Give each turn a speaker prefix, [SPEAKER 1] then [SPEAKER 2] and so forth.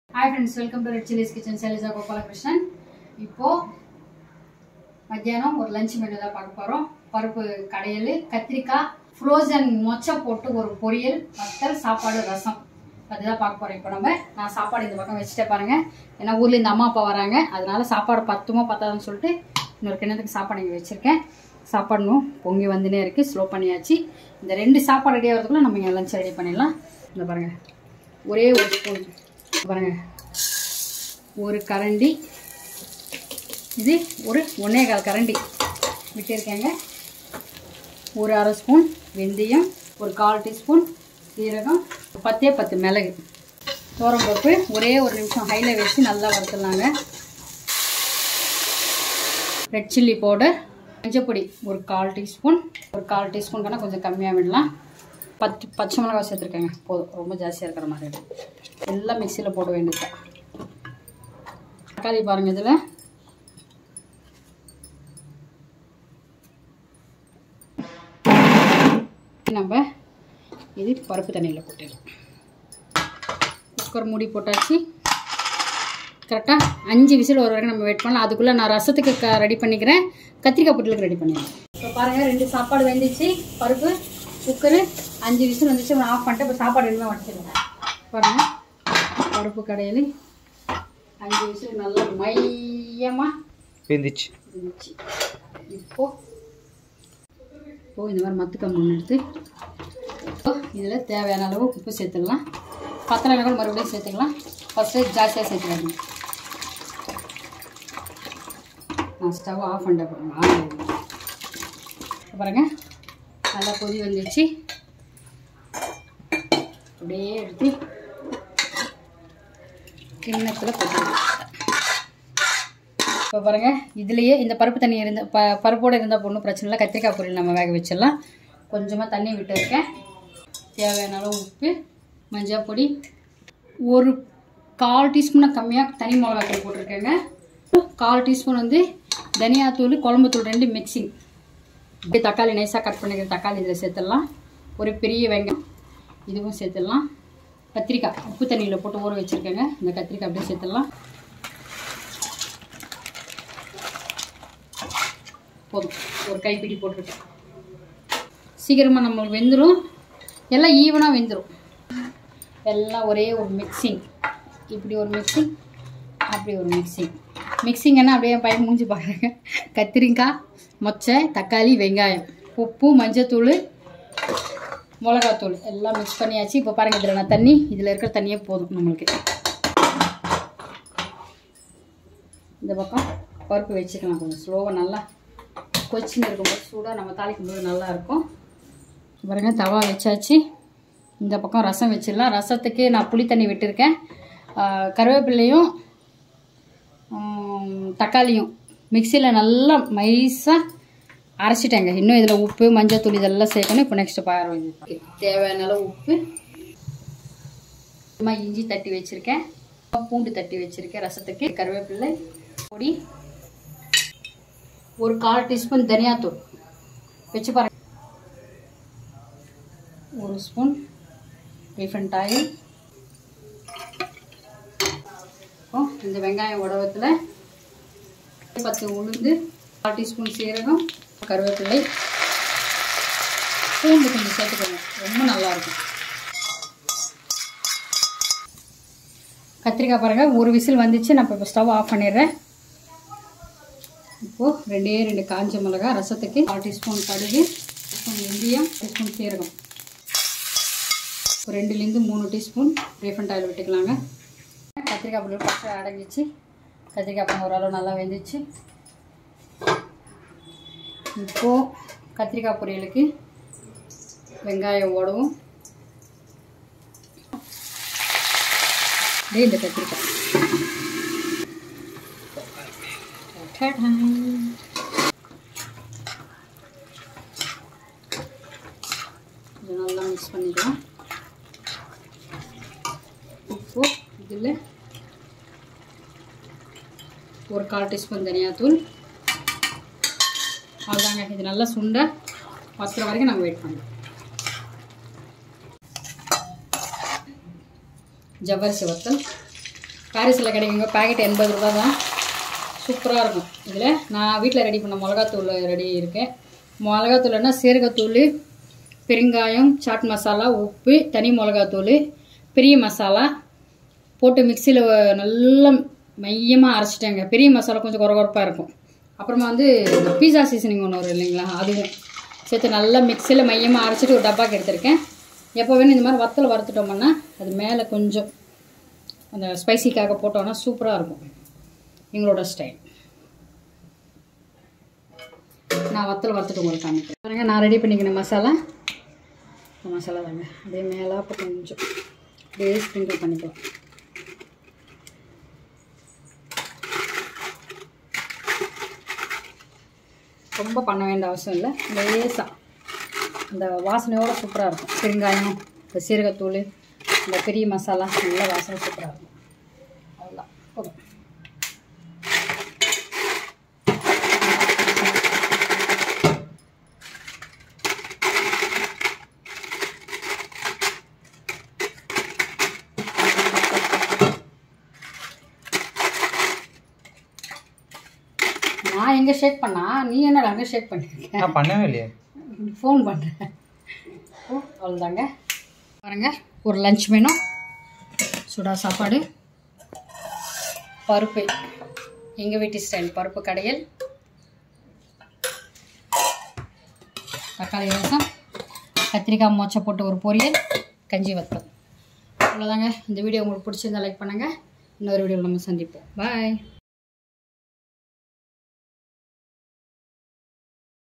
[SPEAKER 1] Hi friends welcome to Red Chillies Kitchen Sailaja Gopalakrishnan இப்போ மத்தியானம் ஒரு லஞ்ச் மெனு தான் பார்க்க போகிறோம் பருப்பு கடையல் கத்திரிக்காய் ஃப்ரோசன் மொச்சை போட்டு ஒரு பொரியல் வத்தல் சாப்பாடு ரசம் அதுதான் பார்க்க போகிறோம் இப்போ நம்ம நான் சாப்பாடு இந்த பக்கம் வச்சுட்டே பாருங்க ஏன்னா ஊரில் இந்த அம்மா அப்பா வராங்க அதனால சாப்பாடு பத்துமா பத்தாதுன்னு சொல்லிட்டு இன்னொரு கிணத்துக்கு சாப்பாடு இங்கே வச்சுருக்கேன் சாப்பாடு இன்னும் பொங்கி வந்துனே இருக்குது ஸ்லோ பண்ணியாச்சு இந்த ரெண்டு சாப்பாடு ரெடி ஆகிறதுக்குள்ள நம்ம இங்கே லஞ்ச் ரெடி பண்ணிடலாம் இந்த பாருங்கள் ஒரே ஒரு ஸ்பூன் பாருங்க ஒரு கரண்டி இது ஒரு ஒன்றே கால் கரண்டி விட்டிருக்கேங்க ஒரு அரை ஸ்பூன் வெந்தயம் ஒரு கால் டீஸ்பூன் சீரகம் பத்தே பத்து மிளகு பருப்பு ஒரே ஒரு நிமிஷம் ஹையில் வச்சு நல்லா வறுத்துடலாங்க ரெட் சில்லி பவுடர் மஞ்சப்பொடி ஒரு கால் டீஸ்பூன் ஒரு கால் டீஸ்பூன் கணக்கு கொஞ்சம் கம்மியாக விடலாம் பத்து பச்சை மிளகாய் சேர்த்துருக்கேங்க போதும் ரொம்ப ஜாஸ்தியாக இருக்கிற மாதிரி இருக்கு. எல்லாம் மிக்சியில் போட வேண்டியது தக்காளி பாருங்கள் இதில் நம்ம இது பருப்பு தண்ணியில் போட்டுடலாம் குக்கர் மூடி போட்டாச்சு கரெக்டாக அஞ்சு விசில் ஒரு வரைக்கும் நம்ம வெயிட் பண்ணலாம் அதுக்குள்ளே நான் ரசத்துக்கு க ரெடி பண்ணிக்கிறேன் கத்திரிக்காய் பொரியலுக்கு ரெடி பண்ணிடுறேன் இப்போ பாருங்கள் ரெண்டு சாப்பாடு வெந்துச்சு பருப்பு குக்கரு அஞ்சு விசில் வந்துச்சு நான் ஆஃப் பண்ணிட்டு இப்போ சாப்பாடு ரெண்டுமே வடிச்சிடுவேன் பாருங்கள் பருப்பு கடையில் அஞ்சு விசில் நல்லா மையமாக
[SPEAKER 2] வெந்துச்சு
[SPEAKER 1] இருந்துச்சு இப்போ இப்போ இந்த மாதிரி மத்து கம்பு எடுத்து இப்போ இதில் தேவையான அளவு உப்பு சேர்த்துக்கலாம் பத்தலை கூட மறுபடியும் சேர்த்துக்கலாம் ஃபஸ்ட்டு ஜாஸ்தியாக சேர்த்துக்காதீங்க நான் ஸ்டவ் ஆஃப் பண்ணிட்ட பாருங்க ஆன் ஆகிடுங்க பாருங்க நல்லா கொதி வந்துச்சு அப்படியே எடுத்து கிண்ணத்தில் போட்டு இப்போ பாருங்க இதுலேயே இந்த பருப்பு தண்ணி இருந்த ப பருப்போடு இருந்தால் ஒன்றும் பிரச்சனை இல்லை கத்திரிக்காய் பொரியல் நம்ம வேக வச்சிடலாம் கொஞ்சமாக தண்ணி விட்டு இருக்கேன் தேவையான அளவு உப்பு மஞ்சள் பொடி ஒரு கால் டீஸ்பூனை கம்மியாக தனி மிளகாத்தூள் போட்டிருக்கேங்க கால் டீஸ்பூன் வந்து தனியாத்தூள் குழம்புத்தூள் ரெண்டு மிக்சிங் இப்படி தக்காளி நைஸாக கட் பண்ணிக்கிற தக்காளி இதில் சேர்த்துடலாம் ஒரு பெரிய வெங்காயம் இதுவும் சேர்த்துடலாம் கத்திரிக்காய் உப்பு தண்ணியில் போட்டு ஊற வச்சுருக்கேங்க இந்த கத்திரிக்காய் அப்படியே சேர்த்துடலாம் போதும் ஒரு கைப்பிடி போட்டிருக்கேன் சீக்கிரமாக நம்மளுக்கு வெந்துடும் எல்லாம் ஈவனாக வெந்துடும் எல்லாம் ஒரே ஒரு மிக்சிங் இப்படி ஒரு மிக்சிங் அப்படி ஒரு மிக்சிங் மிக்சிங்கன்னா அப்படியே என் பையன் மூஞ்சி பார்க்குறேங்க கத்திரிக்காய் மொச்சை தக்காளி வெங்காயம் உப்பு மஞ்சத்தூள் மிளகாத்தூள் எல்லாம் மிக்ஸ் பண்ணியாச்சு இப்போ பாருங்கள் இதில் நான் தண்ணி இதில் இருக்கிற தண்ணியே போதும் நம்மளுக்கு இந்த பக்கம் பருப்பு வச்சுக்கலாம் கொஞ்சம் ஸ்லோவாக நல்லா கொச்சின்னு இருக்கும்போது சூடாக நம்ம தாளிக்கும் போது நல்லா இருக்கும் பாருங்க தவா வச்சாச்சு இந்த பக்கம் ரசம் வச்சிடலாம் ரசத்துக்கு நான் புளி தண்ணி விட்டுருக்கேன் ஆஹ் கருவேப்பிலையும் ஆம், தக்காளியும் மிக்சியில் நல்லா மைஸாக அரைச்சிட்டேங்க இன்னும் இதில் உப்பு மஞ்சள் இதெல்லாம் சேர்க்கணும் இப்போ நெக்ஸ்ட்டு பாரம் தேவையான அளவு உப்பு சும்மா இஞ்சி தட்டி வச்சுருக்கேன் பூண்டு தட்டி வச்சுருக்கேன் ரசத்துக்கு கருவேப்பிலை பொடி ஒரு கால் டீஸ்பூன் தனியாத்தூள் வச்சு பாருங்க ஒரு ஸ்பூன் ரீஃபண்ட் ஆயில் இப்போ இந்த வெங்காயம் உடவத்தில் பத்து உளுந்து கால் டீஸ்பூன் சீரகம் கருவேப்பிலை பூண்டு கொஞ்சம் சேர்த்துக்கோங்க ரொம்ப நல்லாயிருக்கும் கத்திரிக்காய் பாருங்கள் ஒரு விசில் வந்துச்சு நான் இப்போ ஸ்டவ் ஆஃப் பண்ணிடுறேன் இப்போது ரெண்டே ரெண்டு காஞ்ச மிளகா ரசத்துக்கு கால் டீஸ்பூன் கடுகு டீஸ்பூன் வெந்தயம் டீஸ்பூன் சீரகம் ஒரு ரெண்டுலேருந்து மூணு டீஸ்பூன் ரீஃபண்ட் ஆயில் விட்டுக்கலாங்க கத்திரிக்காய் பொருள் பச்சை அடங்கிச்சு கத்திரிக்காய் பழம் ஓரளவு நல்லா வெந்துச்சு இப்போது கத்திரிக்காய் பொரியலுக்கு வெங்காயம் ஓடவும் அப்படியே இந்த கத்திரிக்காய் Ta-da. இதை நல்லா மிக்ஸ் பண்ணிக்கலாம் இப்போ இதில் ஒரு கால் டீஸ்பூன் தனியாத்தூள் அவ்வளோதாங்க இது நல்லா சுண்ட வத்துற வரைக்கும் நாங்கள் வெயிட் பண்ணுறோம் ஜவ்வரிசி வத்தல் பாரிஸில் கிடைக்குங்க பாக்கெட் எண்பது ரூபா தான் சூப்பராக இருக்கும் இதில் நான் வீட்டில் ரெடி பண்ண மிளகாத்தூள் ரெடி இருக்கேன் மிளகாத்தூள்னா சீரகத்தூள் பெருங்காயம் சாட் மசாலா உப்பு தனி மிளகாத்தூள் பெரிய மசாலா போட்டு மிக்சியில் நல்லா மையமாக அரைச்சிட்டேங்க பெரிய மசாலா கொஞ்சம் குறகுறப்பாக இருக்கும் அப்புறமா வந்து இந்த பீஸா சீசனிங் ஒன்று வரும் இல்லைங்களா அதுவும் சேர்த்து நல்லா மிக்சியில் மையமாக அரைச்சிட்டு ஒரு டப்பாக்கு எடுத்திருக்கேன் எப்போ வேணும் இந்த மாதிரி வத்தல் வறுத்துட்டோம்னா அது மேலே கொஞ்சம் அந்த ஸ்பைசிக்காக போட்டோம்னா சூப்பராக இருக்கும் எங்களோட ஸ்டைல் நான் வத்தல் வறுத்துட்டு உங்களுக்கு காமிக்கிறேன் பாருங்க நான் ரெடி பண்ணிக்கின மசாலா இந்த மசாலா தாங்க அப்படியே மேலாப்ப கொஞ்சம் அப்படியே ஸ்ப்ரிங்கிள் பண்ணிக்கலாம் ரொம்ப பண்ண வேண்டிய அவசியம் இல்லை லேசாக அந்த வாசனையோட சூப்பராக இருக்கும் பெருங்காயம் இந்த சீரகத்தூள் இந்த பெரிய மசாலா நல்லா வாசனை சூப்பராக இருக்கும் அவ்வளோதான் போதும் நான் எங்கே ஷேக் பண்ணா நீ என்ன அங்கே ஷேக் பண்ணிருக்க
[SPEAKER 2] நான் பண்ணவே இல்லையே
[SPEAKER 1] ஃபோன் பண்ணுறேன் ஓ அவ்வளோதாங்க பாருங்க ஒரு லஞ்ச் மெனு சுடா சாப்பாடு பருப்பு எங்கள் வீட்டு ஸ்டைல் பருப்பு கடையல் தக்காளி ரசம் கத்திரிக்காய் மொச்சை போட்டு ஒரு பொரியல் கஞ்சி வத்தல் அவ்வளோதாங்க இந்த வீடியோ உங்களுக்கு பிடிச்சிருந்தா லைக் பண்ணுங்கள் இன்னொரு வீடியோவில் நம்ம சந்திப்போம் பாய்